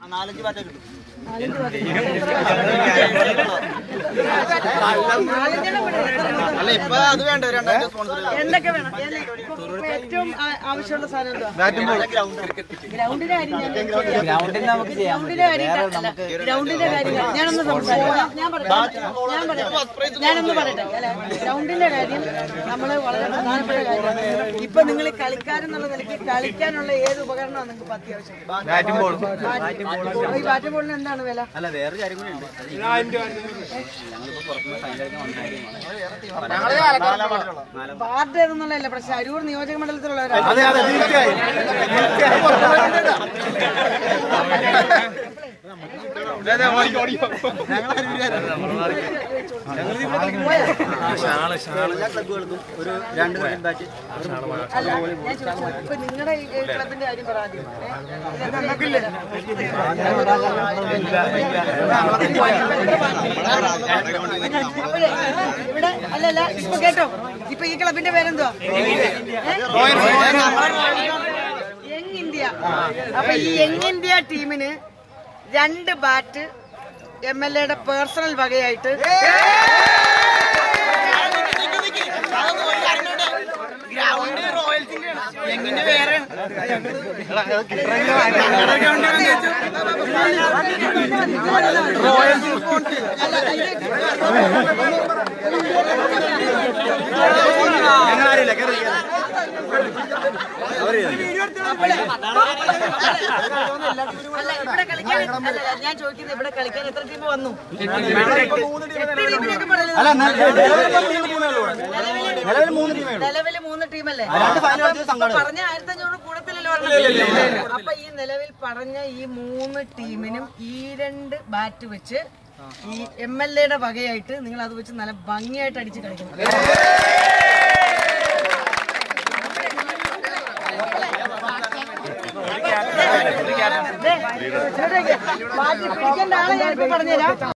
നാലഞ്ച് ബാറ്റ കിട്ടും നാലഞ്ച് മതി. അല്ല ഇപ്പൊ അത് വേണ്ട ഒരു രണ്ടായിരം സ്പോൺസർ എന്തൊക്കെ വേണം ഏത് ഇപ്പൊ ഏറ്റവും ആ- ആവശ്യമുള്ള സാധനം എന്താ ഗ്രൗണ്ടിന്റെ കാര്യം ഞാൻ ഗ്രൗണ്ടിൽ നമുക്ക് ചെയ്യാൻ ഗ്രൗണ്ടിന്റെ കാര്യം അല്ല, ഗ്രൗണ്ടിന്റെ കാര്യം ഞാനൊന്ന് സംസാരിക്കാം ഞാൻ പറയട്ടെ ഞാൻ പറയട്ടെ ഞാനൊന്ന് പറയട്ടെ അല്ല ഗ്രൗണ്ടിന്റെ കാര്യം നമ്മൾ വളരെ പ്രധാനപ്പെട്ട കാര്യമാണ് ഇപ്പൊ നിങ്ങൾ കളിക്കാരെന്നുള്ള നിലയ്ക്ക് കളിക്കാനുള്ള ഏത് ഉപകരണമാണ് നിങ്ങൾക്ക് ഇപ്പൊ അത്യാവശ്യം ബാറ്റും ബോളും ഈ ബാറ്റ് ബോളിന് എന്താണ് വില അല്ല വേറെ കാര്യം കൂടി ഉണ്ട് ഞങ്ങളിപ്പോ പുറത്തുനിന്ന് ഫൈനൽ വന്നായിരുന്നു വാർഡ് ഏതെന്നുള്ളതല്ല പ്രശ്നം അരൂർ നിയോജക മണ്ഡലത്തിലുള്ളവരാണ് അതെ അതെ തീർച്ചയായും എല്ലാ ക്ലബുകൾക്കും ഒരു രണ്ട് ക്രിക്കറ്റ് ബാറ്റ് അല്ല ഞാൻ ചോദിച്ചത് ഇപ്പൊ നിങ്ങളുടെ ഈ ക്ലബിന്റെ കാര്യം പറ ആദ്യം ഏ? ഇതെന്താ വില? ഇവിടെ ഇവിടെ അല്ലല്ല ഇപ്പൊ കേട്ടോ ഇപ്പൊ ഈ ക്ലബിന്റെ പേരെന്തുവാ യങ് ഇന്ത്യ അപ്പൊ ഈ യങ് ഇന്ത്യ ടീമിന് രണ്ട് ബാറ്റ് എം എൽ എയുടെ പേഴ്സണൽ വകയായിട്ട് അല്ല ഇവിടെ കളിക്കാൻ അല്ല ഞാൻ ചോദിക്കുന്നത് ഇവിടെ കളിക്കാൻ എത്ര ടീം വന്നു എട്ട് ടീമിനൊക്കെ പറയല്ലോ നിലവിൽ മൂന്ന് ടീമേ ഉള്ളൂ നിലവില് മൂന്ന് ടീമല്ലേ രണ്ട് final അപ്പം കളിച്ചത് സംഘാടനം. പറഞ്ഞ ആയിരത്തി അഞ്ഞൂറ് കൂടത്തിലല്ലോ പറഞ്ഞത് അപ്പൊ ഈ നിലവിൽ പറഞ്ഞ ഈ മൂന്ന് ടീമിനും ഈ രണ്ട് ബാറ്റ് വെച്ച് ഈ എം എൽ എയുടെ വകയായിട്ട് നിങ്ങൾ അത് വെച്ച് നല്ല ഭംഗിയായിട്ട് അടിച്ച് കളിക്കണം ദേ, ഇങ്ങോട്ടേക്ക്. ബാറ്റ് പിടിക്കേണ്ട ആളെ ഞാനിപ്പോ പറഞ്ഞുതരാം